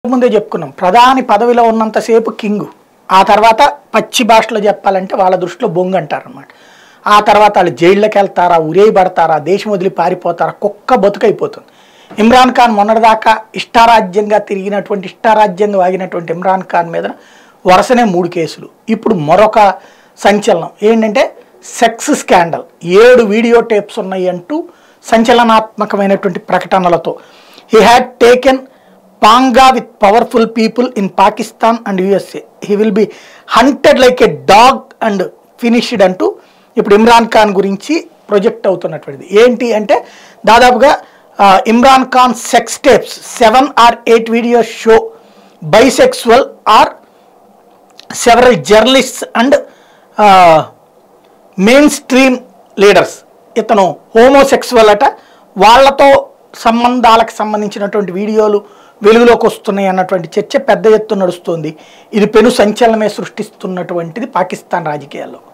ముందే చెప్పుకున్నాం ప్రధాని పదవిలో ఉన్నంతసేపు కింగ్ ఆ తర్వాత పచ్చి భాషలో చెప్పాలంటే వాళ్ళ దృష్టిలో బొంగు అంటారు అనమాట ఆ తర్వాత వాళ్ళు జైళ్ళకి వెళ్తారా ఉరేయబడతారా దేశం వదిలి పారిపోతారా కుక్క బతుకైపోతుంది ఇమ్రాన్ ఖాన్ మొన్నటిదాకా ఇష్టారాజ్యంగా తిరిగినటువంటి ఇష్టారాజ్యంగా వాగినటువంటి ఇమ్రాన్ ఖాన్ మీద వరుసనే మూడు కేసులు ఇప్పుడు మరొక సంచలనం ఏంటంటే సెక్స్ స్కాండల్ ఏడు వీడియో టేప్స్ ఉన్నాయి అంటూ సంచలనాత్మకమైనటువంటి ప్రకటనలతో he had taken panga with powerful people in Pakistan and USA he will be hunted like a dog and finished అంటూ ఇప్పుడు ఇమ్రాన్ ఖాన్ గురించి ప్రొజెక్ట్ అవుతున్నటువంటిది ఏంటి అంటే దాదాపుగా ఆ, Imran Khan sex tapes seven or eight video show bisexual or several journalists and main stream leaders ఇతను homosexual అట వాళ్ళతో సంబంధాలకు సంబంధించినటువంటి వీడియోలు వెలుగులోకి వస్తున్నాయి అన్నటువంటి చర్చ పెద్ద ఎత్తున నడుస్తుంది ఇది పెను సంచలనమే సృష్టిస్తున్నటువంటిది పాకిస్తాన్ రాజకీయాల్లో